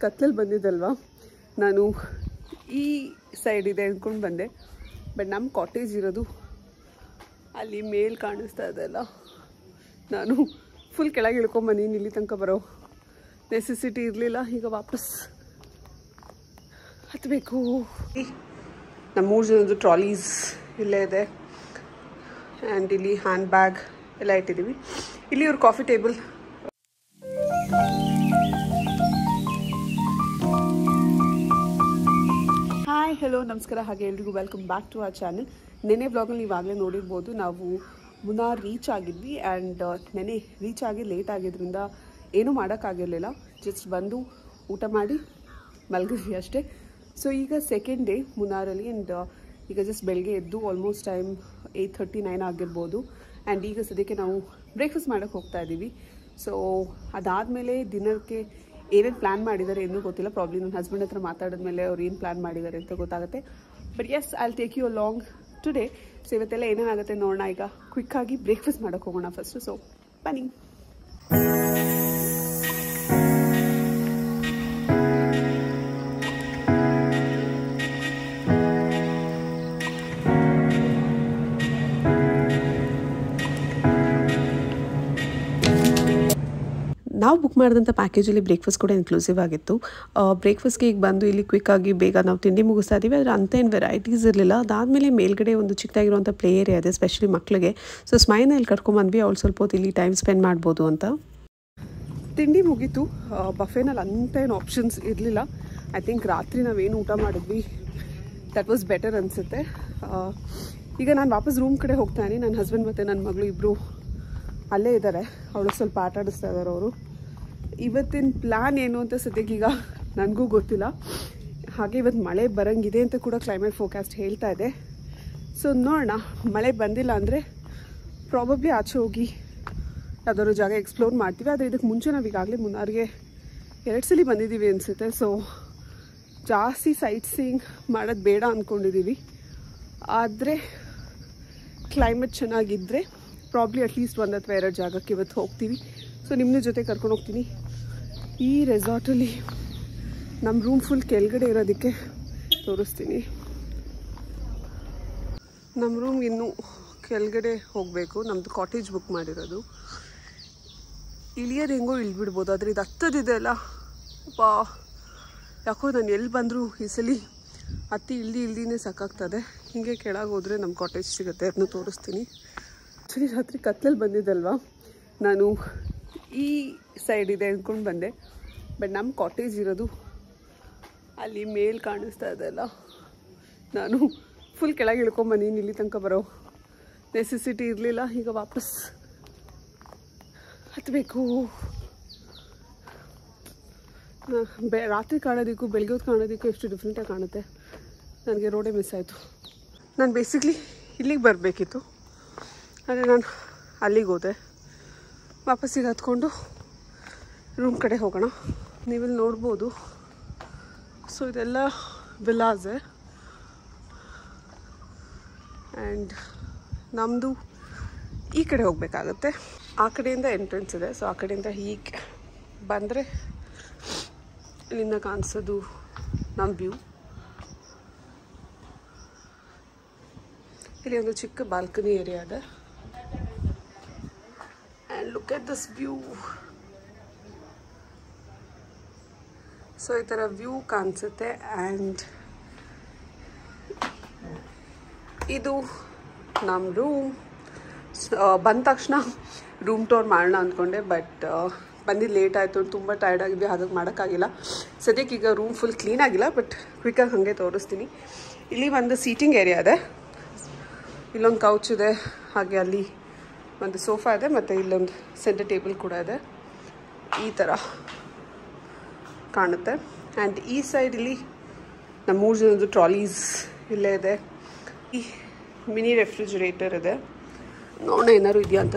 ಕತ್ಲಲ್ಲಿ ಬಂದಿದ್ದಲ್ವಾ ನಾನು ಈ ಸೈಡ್ ಇದೆ ಅಂದ್ಕೊಂಡು ಬಂದೆ ಬಟ್ ನಮ್ಮ ಕಾಟೇಜ್ ಇರೋದು ಅಲ್ಲಿ ಮೇಲ್ ಕಾಣಿಸ್ತಾ ಇದೆಲ್ಲ ನಾನು ಫುಲ್ ಕೆಳಗೆ ಇಳ್ಕೊಂಬಂದೀನಿ ಇಲ್ಲಿ ತನಕ ಬರೋ ನೆಸೆಸಿಟಿ ಇರಲಿಲ್ಲ ಈಗ ವಾಪಸ್ ಹತ್ತಬೇಕು ನಮ್ಮ ಮೂರು ಜನದ್ದು ಟ್ರಾಲೀಸ್ ಇಲ್ಲೇ ಇದೆ ಆ್ಯಂಡ್ ಇಲ್ಲಿ ಹ್ಯಾಂಡ್ ಬ್ಯಾಗ್ ಎಲ್ಲ ಇಟ್ಟಿದ್ದೀವಿ ಇಲ್ಲಿ ಇವ್ರ ಕಾಫಿ ಟೇಬಲ್ ಹಾಯ್ ಹಲೋ ನಮಸ್ಕಾರ ಹಾಗೆ ಎಲ್ರಿಗೂ welcome back to our channel ನೆನೆ ಬ್ಲಾಗಲ್ಲಿ ನೀವಾಗಲೇ ನೋಡಿರ್ಬೋದು ನಾವು ಮುನ್ನಾರ್ ರೀಚ್ ಆಗಿದ್ವಿ ಆ್ಯಂಡ್ ನೆನೆ ರೀಚ್ ಆಗಿ ಲೇಟ್ ಆಗಿದ್ರಿಂದ ಏನೂ ಮಾಡೋಕ್ಕಾಗಿರಲಿಲ್ಲ ಜಸ್ಟ್ ಬಂದು ಊಟ ಮಾಡಿ ಮಲಗಿದ್ವಿ ಅಷ್ಟೇ ಸೊ ಈಗ ಸೆಕೆಂಡ್ ಡೇ ಮುನ್ನಾರಲ್ಲಿ ಆ್ಯಂಡ್ ಈಗ ಜಸ್ಟ್ ಬೆಳಗ್ಗೆ ಎದ್ದು almost time eight thirty nine ಆಗಿರ್ಬೋದು ಆ್ಯಂಡ್ ಈಗ ಸದ್ಯಕ್ಕೆ ನಾವು ಬ್ರೇಕ್ಫಾಸ್ಟ್ ಮಾಡೋಕ್ಕೆ ಹೋಗ್ತಾ ಇದ್ದೀವಿ ಸೊ ಅದಾದಮೇಲೆ ದಿನಕ್ಕೆ ಏನೇನು ಪ್ಲ್ಯಾನ್ ಮಾಡಿದ್ದಾರೆ ಏನೂ ಗೊತ್ತಿಲ್ಲ ಪ್ರಾಬ್ಲಿ ನನ್ನ ಹಸ್ಬೆಂಡ್ ಹತ್ರ ಮಾತಾಡಿದ್ಮೇಲೆ ಅವ್ರು ಏನು ಪ್ಲ್ಯಾನ್ ಮಾಡಿದ್ದಾರೆ ಅಂತ ಗೊತ್ತಾಗುತ್ತೆ but as I take you long today so ಇವತ್ತೆಲ್ಲ ಏನೇನಾಗುತ್ತೆ ನೋಡೋಣ ಈಗ ಕ್ವಿಕ್ಕಾಗಿ ಬ್ರೇಕ್ಫಾಸ್ಟ್ ಮಾಡೋಕ್ಕೆ ಹೋಗೋಣ ಫಸ್ಟು ಸೊ ಬನ್ನಿ ನಾವು ಬುಕ್ ಮಾಡಿದಂಥ ಪ್ಯಾಕೇಜಲ್ಲಿ ಬ್ರೇಕ್ಫಾಸ್ಟ್ ಕೂಡ ಇನ್ಕ್ಲೂಸಿವ್ ಆಗಿತ್ತು ಬ್ರೇಕ್ಫಾಸ್ಟ್ಗೆ ಈಗ ಬಂದು ಇಲ್ಲಿ ಕ್ವಿಕ್ಕಾಗಿ ಬೇಗ ನಾವು ತಿಂಡಿ ಮುಗಿಸ್ತಾ ಇದ್ದೀವಿ ಆದರೆ ಅಂಥೇನು ವೆರೈಟೀಸ್ ಇರಲಿಲ್ಲ ಅದಾದಮೇಲೆ ಮೇಲ್ಗಡೆ ಒಂದು ಚಿಕ್ಕದಾಗಿರುವಂಥ ಪ್ಲೇ ಏರಿಯಾ ಇದೆ ಸ್ಪೆಷಲಿ ಮಕ್ಕಳಿಗೆ ಸೊ ಸ್ಮೈನ ಇಲ್ಲಿ ಕರ್ಕೊಂಬಂದ್ವಿ ಅವ್ಳು ಸ್ವಲ್ಪ ಹೊತ್ತು ಇಲ್ಲಿ ಟೈಮ್ ಸ್ಪೆಂಡ್ ಮಾಡ್ಬೋದು ಅಂತ ತಿಂಡಿ ಮುಗೀತು ಬಫೇನಲ್ಲಿ ಅಂಥೇನು ಆಪ್ಷನ್ಸ್ ಇರಲಿಲ್ಲ ಐ ಥಿಂಕ್ ರಾತ್ರಿ ನಾವೇನು ಊಟ ಮಾಡಿದ್ವಿ ದಟ್ ವಾಸ್ ಬೆಟರ್ ಅನಿಸುತ್ತೆ ಈಗ ನಾನು ವಾಪಸ್ ರೂಮ್ ಕಡೆ ಹೋಗ್ತಾನೆ ನನ್ನ ಹಸ್ಬೆಂಡ್ ಮತ್ತು ನನ್ನ ಮಗಳು ಇಬ್ಬರು ಅಲ್ಲೇ ಇದ್ದಾರೆ ಅವಳು ಸ್ವಲ್ಪ ಆಟ ಆಡಿಸ್ತಾ ಇದ್ದಾರೆ ಅವರು ಇವತ್ತಿನ ಪ್ಲ್ಯಾನ್ ಏನು ಅಂತ ಸದ್ಯಕ್ಕೀಗ ನನಗೂ ಗೊತ್ತಿಲ್ಲ ಹಾಗೆ ಇವತ್ತು ಮಳೆ ಬರಂಗಿದೆ ಅಂತ ಕೂಡ ಕ್ಲೈಮೇಟ್ ಫೋಕಾಸ್ಟ್ ಹೇಳ್ತಾ ಇದೆ ಸೊ ನೋಡೋಣ ಮಳೆ ಬಂದಿಲ್ಲ ಅಂದರೆ ಪ್ರಾಬಬ್ಲಿ ಆಚೆ ಹೋಗಿ ಯಾವ್ದಾದ್ರು ಜಾಗ ಎಕ್ಸ್ಪ್ಲೋರ್ ಮಾಡ್ತೀವಿ ಆದರೆ ಇದಕ್ಕೆ ಮುಂಚೆ ನಾವು ಈಗಾಗಲೇ ಮುನ್ನಾರಿಗೆ ಎರಡು ಸಲ ಬಂದಿದ್ದೀವಿ ಅನಿಸುತ್ತೆ ಸೊ ಜಾಸ್ತಿ ಸೈಟ್ ಸೀಯಿಂಗ್ ಮಾಡೋದು ಬೇಡ ಅಂದ್ಕೊಂಡಿದ್ದೀವಿ ಆದರೆ ಕ್ಲೈಮೇಟ್ ಚೆನ್ನಾಗಿದ್ದರೆ ಪ್ರಾಬ್ಲಿ ಅಟ್ಲೀಸ್ಟ್ ಒಂದು ಅಥವಾ ಎರಡು ಜಾಗಕ್ಕೆ ಇವತ್ತು ಹೋಗ್ತೀವಿ ಸೊ ನಿಮ್ಮನ್ನ ಜೊತೆ ಕರ್ಕೊಂಡು ಹೋಗ್ತೀನಿ ಈ ರೆಸಾರ್ಟಲ್ಲಿ ನಮ್ಮ ರೂಮ್ ಫುಲ್ ಕೆಳಗಡೆ ಇರೋದಕ್ಕೆ ತೋರಿಸ್ತೀನಿ ನಮ್ಮ ರೂಮ್ ಇನ್ನೂ ಕೆಳಗಡೆ ಹೋಗಬೇಕು ನಮ್ಮದು ಕಾಟೇಜ್ ಬುಕ್ ಮಾಡಿರೋದು ಇಳಿಯೋದು ಹೆಂಗೋ ಇಳ್ಬಿಡ್ಬೋದು ಆದರೆ ಇದು ಹತ್ತದಿದೆ ಅಲ್ಲ ಪಾ ಯಾಕೋ ನಾನು ಎಲ್ಲಿ ಬಂದರೂ ಈ ಸಲ ಹತ್ತಿ ಇಳ್ದು ಇಳ್ದಿನೇ ಸಾಕಾಗ್ತದೆ ಹೀಗೆ ಕೆಳಗೆ ಹೋದರೆ ನಮ್ಮ ಕಾಟೇಜ್ ಸಿಗುತ್ತೆ ಅದನ್ನ ತೋರಿಸ್ತೀನಿ ಆ್ಯಕ್ಚುಲಿ ರಾತ್ರಿ ಕತ್ಲಲ್ಲಿ ಬಂದಿದ್ದಲ್ವಾ ನಾನು ಈ ಸೈಡ್ ಇದೆ ಅಂದ್ಕೊಂಡು ಬಂದೆ ಬಟ್ ನಮ್ಮ ಕಾಟೇಜ್ ಇರೋದು ಅಲ್ಲಿ ಮೇಲ್ ಕಾಣಿಸ್ತಾ ಇದೆಲ್ಲ ನಾನು ಫುಲ್ ಕೆಳಗೆ ಇಳ್ಕೊಂಬಂದೀನಿ ಇಲ್ಲಿ ತನಕ ಬರೋ ನೆಸೆಸಿಟಿ ಇರಲಿಲ್ಲ ಈಗ ವಾಪಸ್ ಹತ್ತಬೇಕು ಬೆ ರಾತ್ರಿ ಕಾಣೋದಕ್ಕೂ ಬೆಳಗ್ಗೆ ಹೊತ್ತು ಕಾಣೋದಕ್ಕೂ ಎಷ್ಟು ಡಿಫ್ರೆಂಟಾಗಿ ಕಾಣುತ್ತೆ ನನಗೆ ರೋಡೇ ಮಿಸ್ ಆಯಿತು ನಾನು ಬೇಸಿಕ್ಲಿ ಇಲ್ಲಿಗೆ ಬರಬೇಕಿತ್ತು ಆದರೆ ನಾನು ಅಲ್ಲಿಗೆ ಹೋದೆ ವಾಪಸ್ಸಿಗೆ ಹತ್ಕೊಂಡು ರೂಮ್ ಕಡೆ ಹೋಗೋಣ ನೀವಿಲ್ಲಿ ನೋಡ್ಬೋದು ಸೊ ಇದೆಲ್ಲ ವಿಲಾಸೆ ಆ್ಯಂಡ್ ನಮ್ಮದು ಈ ಕಡೆ ಹೋಗಬೇಕಾಗತ್ತೆ ಆ ಕಡೆಯಿಂದ ಎಂಟ್ರೆನ್ಸ್ ಇದೆ ಸೊ ಆ ಕಡೆಯಿಂದ ಹೀಗೆ ಬಂದರೆ ಇಲ್ಲಿಂದ ಕಾಣಿಸೋದು ನಮ್ಮ ವ್ಯೂ ಇಲ್ಲಿ ಒಂದು ಚಿಕ್ಕ ಬಾಲ್ಕನಿ ಏರಿಯಾ ಇದೆ and look at this view so ಈ ಥರ ವ್ಯೂ ಕಾಣಿಸುತ್ತೆ ಆ್ಯಂಡ್ ಇದು ನಮ್ಮ ರೂಮ್ ಬಂದ ತಕ್ಷಣ ರೂಮ್ ಟೂರ್ ಮಾಡೋಣ ಅಂದ್ಕೊಂಡೆ ಬಟ್ ಬಂದಿದ್ದು ಲೇಟ್ ಆಯಿತು ತುಂಬ ಟೈರ್ಡ್ ಆಗಿದ್ವಿ ಹಾಗಾಗಿ ಮಾಡೋಕ್ಕಾಗಿಲ್ಲ ಸದ್ಯಕ್ಕೆ ಈಗ ರೂಮ್ ಫುಲ್ ಕ್ಲೀನ್ ಆಗಿಲ್ಲ ಬಟ್ ಕ್ವಿಕ್ಕಾಗಿ ಹಾಗೆ ತೋರಿಸ್ತೀನಿ ಇಲ್ಲಿ ಒಂದು ಸೀಟಿಂಗ್ ಏರಿಯಾ ಇದೆ ಇಲ್ಲೊಂದು ಕೌಚ್ ಇದೆ ಹಾಗೆ ಅಲ್ಲಿ ಒಂದು ಸೋಫಾ ಇದೆ ಮತ್ತು ಇಲ್ಲೊಂದು ಸೆಂಟರ್ ಟೇಬಲ್ ಕೂಡ ಇದೆ ಈ ಥರ ಕಾಣುತ್ತೆ ಆ್ಯಂಡ್ ಈ ಸೈಡ್ ಇಲ್ಲಿ ನಮ್ಮ ಮೂರು ಜನದ್ದು ಟ್ರಾಲೀಸ್ ಇಲ್ಲೇ ಇದೆ ಈ ಮಿನಿ ರೆಫ್ರಿಜರೇಟರ್ ಇದೆ ನೋಡೋಣ ಏನಾದ್ರು ಇದೆಯಾ ಅಂತ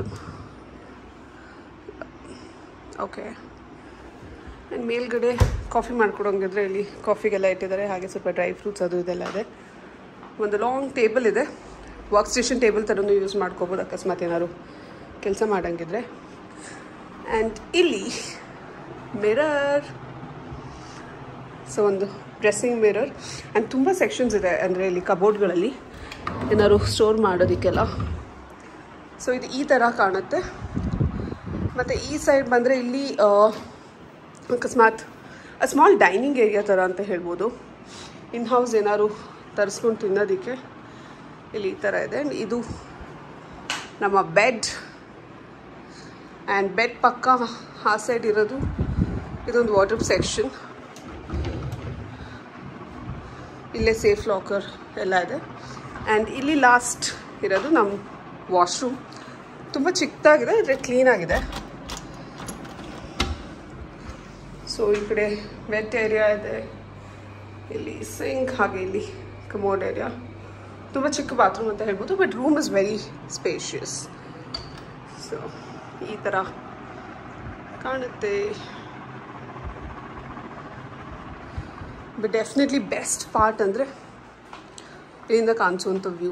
ಓಕೆ ಆ್ಯಂಡ್ ಮೇಲ್ಗಡೆ ಕಾಫಿ ಮಾಡ್ಕೊಡೋಂಗಿದ್ರೆ ಇಲ್ಲಿ ಕಾಫಿಗೆಲ್ಲ ಇಟ್ಟಿದ್ದಾರೆ ಹಾಗೆ ಸ್ವಲ್ಪ ಡ್ರೈ ಫ್ರೂಟ್ಸ್ ಅದು ಇದೆಲ್ಲ ಇದೆ ಒಂದು ಲಾಂಗ್ ಟೇಬಲ್ ಇದೆ ವರ್ಕ್ ಸ್ಟೇಷನ್ ಟೇಬಲ್ ಥರನೂ ಯೂಸ್ ಮಾಡ್ಕೋಬೋದು ಅಕಸ್ಮಾತ್ ಏನಾದ್ರು ಕೆಲಸ ಮಾಡೋಂಗಿದ್ರೆ ಆ್ಯಂಡ್ ಇಲ್ಲಿ ಮಿರರ್ ಸೊ ಒಂದು ಡ್ರೆಸ್ಸಿಂಗ್ ಮಿರರ್ ಆ್ಯಂಡ್ ತುಂಬ ಸೆಕ್ಷನ್ಸ್ ಇದೆ ಅಂದರೆ ಇಲ್ಲಿ ಕಬೋರ್ಡ್ಗಳಲ್ಲಿ ಏನಾದ್ರು ಸ್ಟೋರ್ ಮಾಡೋದಕ್ಕೆಲ್ಲ ಸೊ ಇದು ಈ ಥರ ಕಾಣುತ್ತೆ ಮತ್ತು ಈ ಸೈಡ್ ಬಂದರೆ ಇಲ್ಲಿ ಆ, ಅಕಸ್ಮಾತ್ ಸ್ಮಾಲ್ ಡೈನಿಂಗ್ ಏರಿಯಾ ಥರ ಅಂತ ಹೇಳ್ಬೋದು ಇನ್ ಹೌಸ್ ಏನಾದ್ರು ತರಿಸ್ಕೊಂಡು ತಿನ್ನೋದಕ್ಕೆ ಇಲ್ಲಿ ಈ ಥರ ಇದೆ And ಇದು ನಮ್ಮ ಬೆಡ್ ಆ್ಯಂಡ್ ಬೆಡ್ ಪಕ್ಕ ಆ ಸೈಡ್ ಇರೋದು ಇದೊಂದು ವಾಟರ್ ಸೆಕ್ಷನ್ ಇಲ್ಲೇ ಸೇಫ್ ಲಾಕರ್ ಎಲ್ಲ ಇದೆ ಆ್ಯಂಡ್ ಇಲ್ಲಿ ಲಾಸ್ಟ್ ಇರೋದು ನಮ್ಮ ವಾಶ್ರೂಮ್ ತುಂಬ ಚಿಕ್ಕದಾಗಿದೆ ಆದರೆ ಕ್ಲೀನಾಗಿದೆ ಸೊ ಈ ಕಡೆ ವೆಟ್ ಏರಿಯಾ ಇದೆ ಇಲ್ಲಿ ಸಿಂಕ್ ಹಾಗೆ ಇಲ್ಲಿ ಕಮೋಡ್ ಏರಿಯಾ ತುಂಬ ಚಿಕ್ಕ ಬಾತ್ರೂಮ್ ಅಂತ ಹೇಳ್ಬೋದು but room is very spacious so ಈ ಥರ ಕಾಣುತ್ತೆ ಬಟ್ ಡೆಫಿನೆಟ್ಲಿ ಬೆಸ್ಟ್ ಪಾರ್ಟ್ ಅಂದರೆ ಇಲ್ಲಿಂದ ಕಾಣಿಸುವಂಥ ವ್ಯೂ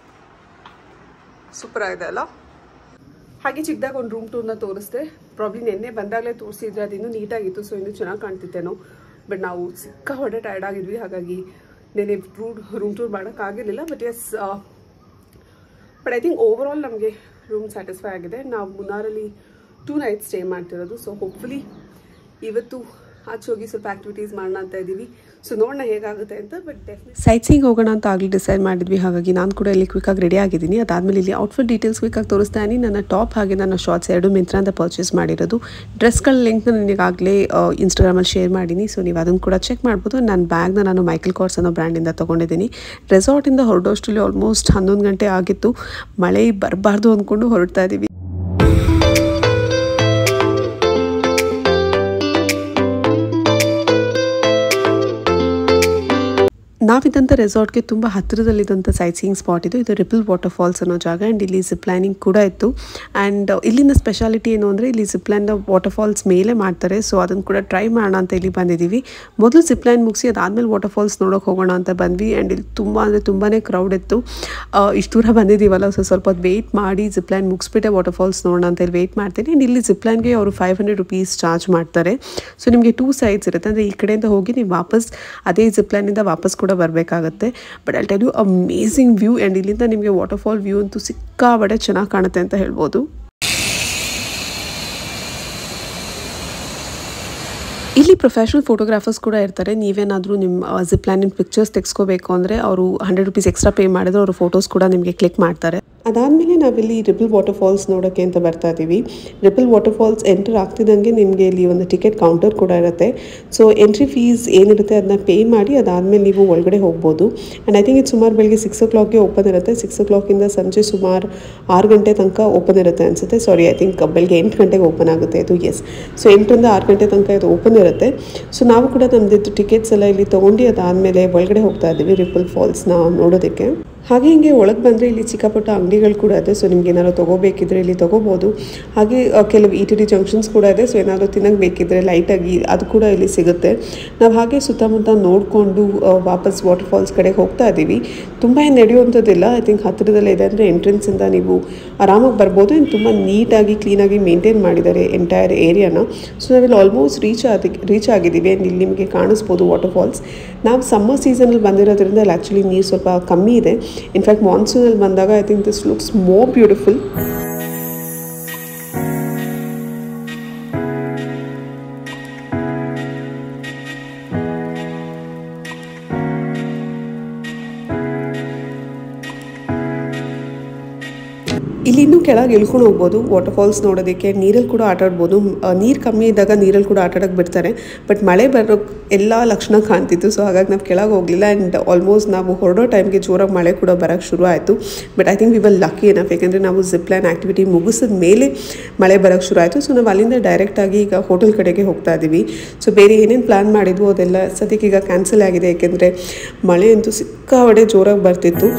ಸೂಪರ್ ಆಗಿದೆ ಅಲ್ಲ ಹಾಗೆ ಚಿಕ್ಕದಾಗ ಒಂದು ರೂಮ್ ಟೂರ್ನ ತೋರಿಸ್ದೆ ಪ್ರಾಬ್ಲಿ ನಿನ್ನೆ ಬಂದಾಗಲೇ ತೋರಿಸಿದ್ರೆ ಅದು ಇನ್ನೂ ನೀಟಾಗಿತ್ತು ಸೊ ಇನ್ನೂ ಚೆನ್ನಾಗಿ ಕಾಣ್ತಿತ್ತೇನೋ ಬಟ್ ನಾವು ಸಿಕ್ಕಾಪಟ್ಟೆ ಟೈರ್ಡ್ ಆಗಿದ್ವಿ ಹಾಗಾಗಿ ನೆನೆ ರೂಡ್ ರೂಮ್ ಟೂರ್ ಮಾಡೋಕ್ಕಾಗಿರಲಿಲ್ಲ but yes but I think overall ನಮಗೆ ರೂಮ್ ಸ್ಯಾಟಿಸ್ಫೈ ಆಗಿದೆ ನಾವು ಮುನ್ನಾರಲ್ಲಿ ಟೂ ನೈಟ್ ಸ್ಟೇ ಮಾಡ್ತಿರೋದು ಸೊ ಹೋಪ್ಫುಲಿ ಇವತ್ತು ಆಚೆ ಹೋಗಿ ಸ್ವಲ್ಪ ಆಕ್ಟಿವಿಟೀಸ್ ಮಾಡೋಣ ಅಂತ ಇದ್ದೀವಿ ಸೊ ನೋಡೋಣ ಹೇಗಾಗುತ್ತೆ ಅಂತ ಬಟ್ ಡೆಫಿನೆಟ್ ಸೈಟ್ ಸೀಂಗ್ ಹೋಗೋಣ ಅಂತ ಆಗಲಿ ಡಿಸೈಡ್ ಮಾಡಿದ್ವಿ ಹಾಗಾಗಿ ನಾನು ಕೂಡ ಇಲ್ಲಿ ಕ್ವಿಕ್ಕಾಗಿ ರೆಡಿ ಆಗಿದ್ದೀನಿ ಅದಾದಮೇಲೆ ಇಲ್ಲಿ ಔಟ್ಫಿಟ್ ಡೀಟೇಲ್ಸ್ ಕ್ವಿಕ್ಕಾಗಿ ತೋರಿಸ್ತಾ ಇದ್ದೀನಿ ನನ್ನ ಟಾಪ್ ಹಾಗೆ ನನ್ನ ಶಾರ್ಟ್ಸ್ ಎರಡು ಮಿಂತ್ರ ಅಂತ ಪರ್ಚೇಸ್ ಮಾಡಿರೋದು ಡ್ರೆಸ್ಗಳ ಲಿಂಕ್ನ ನನಗಾಗಲೇ ಇನ್ಸ್ಟಾಗ್ರಾಮಲ್ಲಿ ಶೇರ್ ಮಾಡೀನಿ ಸೊ ನೀವು ಅದನ್ನು ಕೂಡ ಚೆಕ್ ಮಾಡ್ಬೋದು ನನ್ನ ಬ್ಯಾಗ್ನ ನಾನು ಮೈಕಲ್ ಕಾರ್ಸ್ ಅನ್ನೋ ಬ್ರ್ಯಾಂಡಿಂದ ತೊಗೊಂಡಿದ್ದೀನಿ ರೆಸಾರ್ಟಿಂದ ಹೊರಡೋಷ್ಟರಲ್ಲಿ ಆಲ್ಮೋಸ್ಟ್ ಹನ್ನೊಂದು ಗಂಟೆ ಆಗಿತ್ತು ಮಳೆ ಬರಬಾರ್ದು ಅಂದ್ಕೊಂಡು ಹೊರಡ್ತಾ ಇದ್ದೀವಿ ನಾವಿದ್ದಂಥ ರೆಸಾರ್ಟ್ಗೆ ತುಂಬ ಹತ್ತಿರದಲ್ಲಿದ್ದಂಥ ಸೈಟ್ ಸೀಯಿಂಗ್ ಸ್ಪಾಟ್ ಇದು ಇದು ರಿಪಲ್ ವಾಟರ್ ಫಾಲ್ಸ್ ಅನ್ನೋ ಜಾಗ ಆ್ಯಂಡ್ ಇಲ್ಲಿ ಜಿಪ್ ಲೈನಿಂಗ್ ಕೂಡ ಇತ್ತು ಆ್ಯಂಡ್ ಇಲ್ಲಿನ ಸ್ಪೆಷಾಲಿಟಿ ಏನು ಅಂದರೆ ಇಲ್ಲಿ ಜಿಪ್ ಲೈನ್ ವಾಟರ್ ಫಾಲ್ಸ್ ಮೇಲೆ ಮಾಡ್ತಾರೆ ಸೊ ಅದನ್ನು ಕೂಡ ಟ್ರೈ ಮಾಡೋಣ ಅಂತ ಇಲ್ಲಿ ಬಂದಿದ್ದೀವಿ ಮೊದಲು ಜಿಪ್ ಲೈನ್ ಮುಗಿಸಿ ಅದಾದಮೇಲೆ ವಾಟರ್ ಫಾಲ್ಸ್ ನೋಡೋಕೆ ಹೋಗೋಣ ಅಂತ ಬಂದ್ವಿ ಆ್ಯಂಡ್ ಇಲ್ಲಿ ತುಂಬ ಅಂದರೆ ತುಂಬಾ ಕ್ರೌಡ್ ಇತ್ತು ಆ, ಇಷ್ಟು ದೂರ ಬಂದಿದ್ದೀವಲ್ಲ ಸೊ ಸ್ವಲ್ಪ ಹೊತ್ತು ವೆಯ್ಟ್ ಮಾಡಿ ಜಿಪ್ ಲೈನ್ ಮುಗಿಸ್ಬಿಟ್ಟೆ ವಾಟರ್ ಫಾಲ್ಸ್ ನೋಡೋಣ ಅಂತ ಇಲ್ಲಿ ವೆಯ್ಟ್ ಮಾಡ್ತೀನಿ ಆ್ಯಂಡ್ ಇಲ್ಲಿ ಜಿಪ್ ಲೈನ್ಗೆ ಅವರು ಫೈವ್ ಹಂಡ್ರೆಡ್ ರುಪೀಸ್ ಚಾರ್ಜ್ ಮಾಡ್ತಾರೆ ಸೊ ನಿಮಗೆ ಟೂ ಸೈಡ್ಸ್ ಇರುತ್ತೆ ಅಂದರೆ ಈ ಕಡೆಯಿಂದ ಹೋಗಿ ನೀವು ವಾಪಸ್ ಅದೇ ಜಿಪ್ ಲೈನಿಂದ ವಾಪಸ್ ಕೂಡ ಬರಬೇಕಾಗತ್ತೆ ಬಟ್ ಅಲ್ಲಿ tell you amazing view and ಇಲ್ಲಿಂದ ನಿಮಗೆ ವಾಟರ್ಫಾಲ್ ವ್ಯೂ ಅಂತೂ ಸಿಕ್ಕಾಬಡೆ ಚೆನ್ನಾಗಿ ಕಾಣುತ್ತೆ ಅಂತ ಹೇಳ್ಬೋದು ಇಲ್ಲಿ ಪ್ರೊಫೆಷನಲ್ ಫೋಟೋಗ್ರಾಫರ್ಸ್ ಕೂಡ ಇರ್ತಾರೆ ನೀವೇನಾದರೂ ನಿಮ್ಮ ಜಿಪ್ ಲೈನಿನ ಪಿಕ್ಚರ್ಸ್ ತೆಗೆಸ್ಕೋಬೇಕು ಅಂದರೆ ಅವರು ಹಂಡ್ರೆಡ್ ರುಪೀಸ್ ಎಕ್ಸ್ಟ್ರಾ ಪೇ ಮಾಡಿದ್ರೆ ಅವರು ಫೋಟೋಸ್ ಕೂಡ ನಿಮಗೆ ಕ್ಲಿಕ್ ಮಾಡ್ತಾರೆ ಅದಾದಮೇಲೆ ನಾವಿಲ್ಲಿ ರಿಪಲ್ ವಾಟರ್ ಫಾಲ್ಸ್ ನೋಡೋಕ್ಕೆ ಅಂತ ಬರ್ತಾ ಇದ್ದೀವಿ ರಿಪಲ್ ವಾಟರ್ ಫಾಲ್ಸ್ ಎಂಟರ್ ಆಗ್ತಿದ್ದಂಗೆ ನಿಮಗೆ ಇಲ್ಲಿ ಒಂದು ಟಿಕೆಟ್ ಕೌಂಟರ್ ಕೂಡ ಇರುತ್ತೆ ಸೊ ಎಂಟ್ರಿ ಫೀಸ್ ಏನಿರುತ್ತೆ ಅದನ್ನ ಪೇ ಮಾಡಿ ಅದಾದಮೇಲೆ ನೀವು ಒಳಗಡೆ ಹೋಗ್ಬೋದು ಆ್ಯಂಡ್ ಐ ಥಿಂಕ್ ಇದು ಸುಮಾರು ಬೆಳಗ್ಗೆ ಸಿಕ್ಸ್ ಓ ಕ್ಲಾಕ್ಗೆ ಓಪನ್ ಇರುತ್ತೆ ಸಿಕ್ಸ್ ಓ ಕ್ಲಾಕಿಂದ ಸಂಜೆ ಸುಮಾರು ಆರು ಗಂಟೆ ತನಕ ಓಪನ್ ಇರುತ್ತೆ ಅನಿಸುತ್ತೆ ಸಾರಿ ಐ ಥಿಂಕ್ ಬೆಳಗ್ಗೆ ಎಂಟು ಗಂಟೆಗೆ ಓಪನ್ ಆಗುತ್ತೆ ಇದು ಎಸ್ ಸೊ ಎಂಟರಿಂದ ಆರು ಗಂಟೆ ತನಕ ಇದು ಓಪನ್ ಇರುತ್ತೆ ಸೊ ನಾವು ಕೂಡ ನಮ್ಮದಿದ್ದು ಟಿಕೆಟ್ಸ್ ಎಲ್ಲ ಇಲ್ಲಿ ತೊಗೊಂಡು ಅದಾದಮೇಲೆ ಒಳಗಡೆ ಹೋಗ್ತಾ ಇದ್ದೀವಿ ರಿಪಲ್ ಫಾಲ್ಸ್ನ ನೋಡೋದಕ್ಕೆ ಹಾಗೆ ಹಿಂಗೆ ಒಳಗೆ ಬಂದರೆ ಇಲ್ಲಿ ಚಿಕ್ಕ ಪುಟ್ಟ ಅಂಗಡಿಗಳು ಕೂಡ ಇದೆ ಸೊ ನಿಮ್ಗೆ ಏನಾದ್ರು ತೊಗೋಬೇಕಿದ್ರೆ ಇಲ್ಲಿ ತೊಗೋಬೋದು ಹಾಗೆ ಆ, ಕೆಲವು ಇ ಟಿ ಡಿ ಜಂಕ್ಷನ್ಸ್ ಕೂಡ ಇದೆ ಸೊ ಏನಾದರೂ ತಿನ್ನಕ್ಕೆ ಬೇಕಿದ್ರೆ ಲೈಟಾಗಿ ಅದು ಕೂಡ ಇಲ್ಲಿ ಸಿಗುತ್ತೆ ನಾವು ಹಾಗೆ ಸುತ್ತಮುತ್ತ ನೋಡಿಕೊಂಡು ವಾಪಸ್ ವಾಟರ್ ಫಾಲ್ಸ್ ಕಡೆ ಹೋಗ್ತಾ ಇದ್ದೀವಿ ತುಂಬ ಏನು ನಡೆಯುವಂಥದ್ದಿಲ್ಲ ಐ ಥಿಂಕ್ ಹತ್ತಿರದಲ್ಲೇ ಇದೆ ಅಂದರೆ ಎಂಟ್ರೆನ್ಸಿಂದ ನೀವು ಆರಾಮಾಗಿ ಬರ್ಬೋದು ಆ್ಯಂಡ್ ತುಂಬ ನೀಟಾಗಿ ಕ್ಲೀನಾಗಿ ಮೇಂಟೈನ್ ಮಾಡಿದ್ದಾರೆ ಎಂಟೈರ್ ಏರಿಯಾನ ಸೊ ನಾವಿಲ್ಲಿ ಆಲ್ಮೋಸ್ಟ್ ರೀಚ್ ಆಗಿ ರೀಚ್ ಆಗಿದ್ದೀವಿ ಆ್ಯಂಡ್ ಇಲ್ಲಿ ನಿಮಗೆ ಕಾಣಿಸ್ಬೋದು ವಾಟರ್ ಫಾಲ್ಸ್ ನಾವು ಸಮ್ಮರ್ ಸೀಸನಲ್ಲಿ ಬಂದಿರೋದ್ರಿಂದ ಅಲ್ಲಿ ಆ್ಯಕ್ಚುಲಿ ನೀರು ಸ್ವಲ್ಪ ಕಮ್ಮಿ ಇದೆ ಇನ್ಫ್ಯಾಕ್ಟ್ ಮಾನ್ಸೂನಲ್ಲಿ ಬಂದಾಗ I think this looks more beautiful ಇಲ್ಲಿ ಇನ್ನೂ ಕೆಳಗೆ ಇಳ್ಕೊಂಡು ಹೋಗ್ಬೋದು ವಾಟರ್ ಫಾಲ್ಸ್ ನೋಡೋದಕ್ಕೆ ನೀರಲ್ಲಿ ಕೂಡ ಆಟ ಆಡ್ಬೋದು ನೀರು ಕಮ್ಮಿ ಇದ್ದಾಗ ನೀರಲ್ಲಿ ಕೂಡ ಆಟ ಆಡೋಕ್ಕೆ ಬಿಡ್ತಾರೆ ಬಟ್ ಮಳೆ ಬರೋ ಎಲ್ಲ ಲಕ್ಷಣ ಕಾಣ್ತಿತ್ತು ಸೊ ಹಾಗಾಗಿ ನಾವು ಕೆಳಗೆ ಹೋಗಲಿಲ್ಲ ಆ್ಯಂಡ್ ಆಲ್ಮೋಸ್ಟ್ ನಾವು ಹೊರಡೋ ಟೈಮ್ಗೆ ಜೋರಾಗಿ ಮಳೆ ಕೂಡ ಬರೋಕ್ಕೆ ಶುರು ಆಯಿತು but I think we will lucky enough ಯಾಕೆಂದರೆ ನಾವು ಜಿಪ್ ಲೈನ್ ಆ್ಯಕ್ಟಿವಿಟಿ ಮುಗಿಸಿದ ಮೇಲೆ ಮಳೆ ಬರೋಕ್ಕೆ ಶುರು ಆಯಿತು ಸೊ ನಾವು ಅಲ್ಲಿಂದ ಡೈರೆಕ್ಟಾಗಿ ಈಗ ಹೋಟೆಲ್ ಕಡೆಗೆ ಹೋಗ್ತಾ ಇದ್ದೀವಿ ಸೊ ಬೇರೆ ಏನೇನು ಪ್ಲ್ಯಾನ್ ಮಾಡಿದ್ವು ಅದೆಲ್ಲ ಸದ್ಯಕ್ಕೆ ಈಗ ಕ್ಯಾನ್ಸಲ್ ಆಗಿದೆ ಯಾಕೆಂದರೆ ಮಳೆ ಅಂತೂ ಸಿಕ್ಕಾಪಟ್ಟೆ ಜೋರಾಗಿ ಬರ್ತಿತ್ತು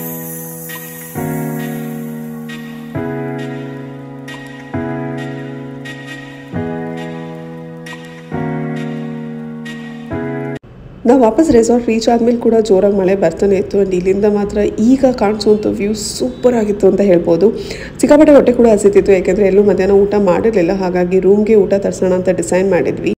ನಾವು ವಾಪಸ್ ರೆಸಾರ್ಟ್ ರೀಚ್ ಆದಮೇಲೆ ಕೂಡ ಜೋರಾಗಿ ಮಳೆ ಬರ್ತಾನೆ ಇತ್ತು ಆ್ಯಂಡ್ ಇಲ್ಲಿಂದ ಮಾತ್ರ ಈಗ ಕಾಣಿಸುವಂಥ ವ್ಯೂ ಸೂಪರ್ ಆಗಿತ್ತು ಅಂತ ಹೇಳ್ಬೋದು ಸಿಕ್ಕಾಪಟ್ಟೆ ಹೊಟ್ಟೆ ಕೂಡ ಹಸಿತಿತ್ತು ಯಾಕೆಂದರೆ ಎಲ್ಲೂ ಮಧ್ಯಾಹ್ನ ಊಟ ಮಾಡಿರಲಿಲ್ಲ ಹಾಗಾಗಿ ರೂಮ್ಗೆ ಊಟ ತರಿಸೋಣ ಅಂತ ಡಿಸೈಡ್ ಮಾಡಿದ್ವಿ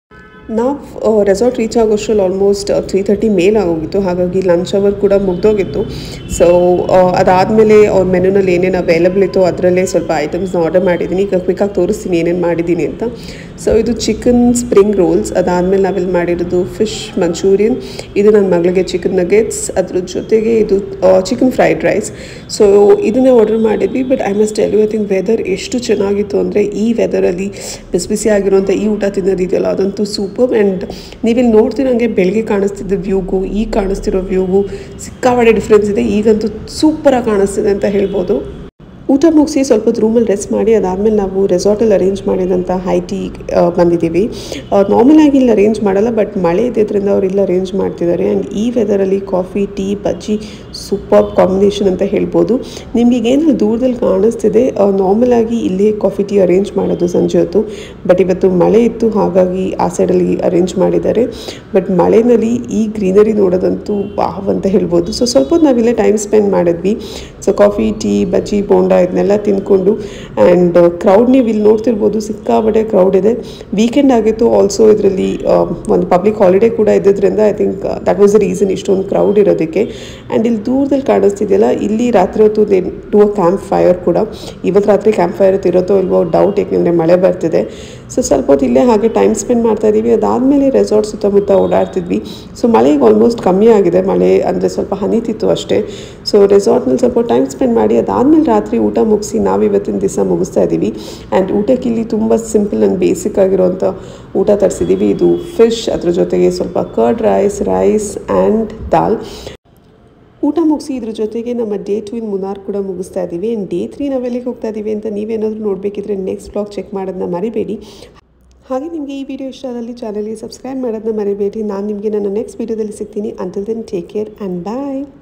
ನಾವು ರೆಸಾರ್ಟ್ ರೀಚ್ ಆಗೋಷ್ಟ್ರಲ್ಲಿ ಆಲ್ಮೋಸ್ಟ್ ತ್ರೀ ತರ್ಟಿ ಮೇಲೆ ಆಗೋಗಿತ್ತು ಹಾಗಾಗಿ ಲಂಚ್ ಅವರ್ ಕೂಡ ಮುಗ್ದೋಗಿತ್ತು ಸೊ ಅದಾದಮೇಲೆ ಅವ್ರ ಮೆನುನಲ್ಲಿ ಏನೇನು ಅವೈಲಬಲ್ ಇತ್ತು ಅದರಲ್ಲೇ ಸ್ವಲ್ಪ ಐಟಮ್ಸ್ನ ಆರ್ಡರ್ ಮಾಡಿದ್ದೀನಿ ಈಗ ಕ್ವಿಕ್ಕಾಗಿ ತೋರಿಸ್ತೀನಿ ಏನೇನು ಮಾಡಿದ್ದೀನಿ ಅಂತ ಸೊ ಇದು ಚಿಕನ್ ಸ್ಪ್ರಿಂಗ್ ರೋಲ್ಸ್ ಅದಾದಮೇಲೆ ನಾವಿಲ್ಲಿ ಮಾಡಿರೋದು ಫಿಶ್ ಮಂಚೂರಿಯನ್ ಇದು ನನ್ನ ಮಗಳಿಗೆ ಚಿಕನ್ ನಗೆಟ್ಸ್ ಅದ್ರ ಜೊತೆಗೆ ಇದು ಚಿಕನ್ ಫ್ರೈಡ್ ರೈಸ್ ಸೊ ಇದನ್ನೇ ಆರ್ಡರ್ ಮಾಡಿದ್ವಿ but I must tell you I think weather ಎಷ್ಟು ಚೆನ್ನಾಗಿತ್ತು ಅಂದರೆ ಈ ವೆದರಲ್ಲಿ ಬಿಸಿ ಬಿಸಿ ಆಗಿರುವಂಥ ಈ ಊಟ ತಿನ್ನೋದಿದೆಯಲ್ಲ ಅದಂತೂ ಸೂಪರ್ ಆ್ಯಂಡ್ ನೀವಿಲ್ಲಿ ನೋಡ್ತಿರೋಂಗೆ ಬೆಳಗ್ಗೆ ಕಾಣಿಸ್ತಿದ್ದ ವ್ಯೂಗೂ ಈಗ ಕಾಣಿಸ್ತಿರೋ ವ್ಯೂಗೂ ಸಿಕ್ಕಾಪಟ್ಟೆ ಡಿಫ್ರೆನ್ಸ್ ಇದೆ ಈಗಂತೂ ಸೂಪರಾಗಿ ಕಾಣಿಸ್ತಿದೆ ಅಂತ ಹೇಳ್ಬೋದು ಊಟ ಮುಗಿಸಿ ಸ್ವಲ್ಪ ಹೊತ್ತು ರೂಮಲ್ಲಿ ರೆಸ್ಟ್ ಮಾಡಿ ಅದಾದಮೇಲೆ ನಾವು ರೆಸಾರ್ಟಲ್ಲಿ ಅರೇಂಜ್ ಮಾಡಿದಂಥ ಹೈ ಟೀ ಬಂದಿದ್ದೀವಿ ನಾರ್ಮಲ್ ಆಗಿ ಇಲ್ಲಿ ಅರೇಂಜ್ ಮಾಡಲ್ಲ ಬಟ್ ಮಳೆ ಇದ್ದಿದ್ದರಿಂದ ಅವ್ರು ಇಲ್ಲಿ ಅರೇಂಜ್ ಮಾಡ್ತಿದ್ದಾರೆ ಆ್ಯಂಡ್ ಈ ವೆದರಲ್ಲಿ coffee tea bajji super combination ಅಂತ ಹೇಳ್ಬೋದು ನಿಮಗೆ ಏನು ದೂರದಲ್ಲಿ ಕಾಣಿಸ್ತಿದೆ ನಾರ್ಮಲ್ ಆಗಿ ಇಲ್ಲಿ ಕಾಫಿ ಟೀ ಅರೇಂಜ್ ಮಾಡೋದು ಸಂಜೆ ಹೊತ್ತು ಬಟ್ ಇವತ್ತು ಮಳೆ ಇತ್ತು ಹಾಗಾಗಿ ಆ ಸೈಡಲ್ಲಿ ಅರೇಂಜ್ ಮಾಡಿದ್ದಾರೆ ಬಟ್ ಮಳೆನಲ್ಲಿ ಈ ಗ್ರೀನರಿ ನೋಡೋದಂತೂ ವಾವ್ ಅಂತ ಹೇಳ್ಬೋದು ಸೊ ಸ್ವಲ್ಪ ಹೊತ್ತು ನಾವಿಲ್ಲೇ ಟೈಮ್ ಸ್ಪೆಂಡ್ ಮಾಡಿದ್ವಿ so coffee tea bajji bonda ಇದನ್ನೆಲ್ಲ ತಿಂದ್ಕೊಂಡು ಆ್ಯಂಡ್ ಕ್ರೌಡ್ ನೀವು ಇಲ್ಲಿ ನೋಡ್ತಿರ್ಬೋದು ಸಿಕ್ಕಾಬಟ್ಟೆ ಕ್ರೌಡ್ ಇದೆ ವೀಕೆಂಡ್ ಆಗಿತ್ತು ಆಲ್ಸೋ ಇದರಲ್ಲಿ ಒಂದು ಪಬ್ಲಿಕ್ ಹಾಲಿಡೇ ಕೂಡ ಇದ್ದಿದ್ದರಿಂದ I think that was the reason ಇಷ್ಟೊಂದು ಕ್ರೌಡ್ ಇರೋದಕ್ಕೆ ಆ್ಯಂಡ್ ಇಲ್ಲಿ ದೂರದಲ್ಲಿ ಕಾಣಿಸ್ತಿದೆಯಲ್ಲ ಇಲ್ಲಿ ರಾತ್ರಿ ಹೊತ್ತು they do a campfire ಕೂಡ ಇವತ್ತು ರಾತ್ರಿ ಕ್ಯಾಂಪ್ ಫೈರ್ ಇರುತ್ತೋ ಇಲ್ವೋ ಡೌಟ್ ಏಕೆಂದರೆ ಮಳೆ ಬರ್ತಿದೆ ಸೊ ಸ್ವಲ್ಪ ಹೊತ್ತು ಇಲ್ಲೇ ಹಾಗೆ ಟೈಮ್ ಸ್ಪೆಂಡ್ ಮಾಡ್ತಾ ಇದ್ದೀವಿ ಅದಾದಮೇಲೆ ರೆಸಾರ್ಟ್ ಸುತ್ತಮುತ್ತ ಓಡಾಡ್ತಿದ್ವಿ ಸೊ ಮಳೆ ಈಗ ಆಲ್ಮೋಸ್ಟ್ ಕಮ್ಮಿ ಆಗಿದೆ ಮಳೆ ಅಂದರೆ ಸ್ವಲ್ಪ ಹನಿತಿತ್ತು ಅಷ್ಟೇ ಸೊ ರೆಸಾರ್ಟ್ನಲ್ಲಿ ಸ್ವಲ್ಪ ಟೈಮ್ ಸ್ಪೆಂಡ್ ಮಾಡಿ ಅದಾದಮೇಲೆ ರಾತ್ರಿ ಊಟ ಮುಗಿಸಿ ನಾವು ಇವತ್ತಿನ ದಿವಸ ಮುಗಿಸ್ತಾ ಇದ್ದೀವಿ ಆ್ಯಂಡ್ ಊಟಕ್ಕೆ ಇಲ್ಲಿ ತುಂಬ ಸಿಂಪಲ್ ಆ್ಯಂಡ್ ಬೇಸಿಕ್ ಆಗಿರೋಂಥ ಊಟ ತರಿಸಿದ್ದೀವಿ ಇದು ಫಿಶ್ ಅದ್ರ ಜೊತೆಗೆ ಸ್ವಲ್ಪ curd rice rice and dal ಊಟ ಮುಗಿಸಿ ಇದ್ರ ಜೊತೆಗೆ ನಮ್ಮ ಡೇ ಟು ಇನ್ ಮುನಾರ್ ಕೂಡ ಮುಗಿಸ್ತಾ ಇದ್ದೀವಿ ಆ್ಯಂಡ್ ಡೇ ತ್ರೀ ನಾವೆಲ್ಲಿಗೆ ಹೋಗ್ತಾ ಇದ್ದೀವಿ ಅಂತ ನೀವೇನಾದರೂ ನೋಡಬೇಕಿದ್ರೆ ನೆಕ್ಸ್ಟ್ ಬ್ಲಾಗ್ ಚೆಕ್ ಮಾಡೋದನ್ನ ಮರಿಬೇಡಿ ಹಾಗೆ ನಿಮಗೆ ಈ ವಿಡಿಯೋ ಇಷ್ಟ ಆದಲ್ಲಿ ಚಾನಲ್ಗೆ ಸಬ್ಸ್ಕ್ರೈಬ್ ಮಾಡೋದನ್ನ ಮರಿಬೇಡಿ ನಾನು ನಿಮಗೆ ನನ್ನ ನೆಕ್ಸ್ಟ್ ವೀಡಿಯೋದಲ್ಲಿ ಸಿಗ್ತೀನಿ until then take care and bye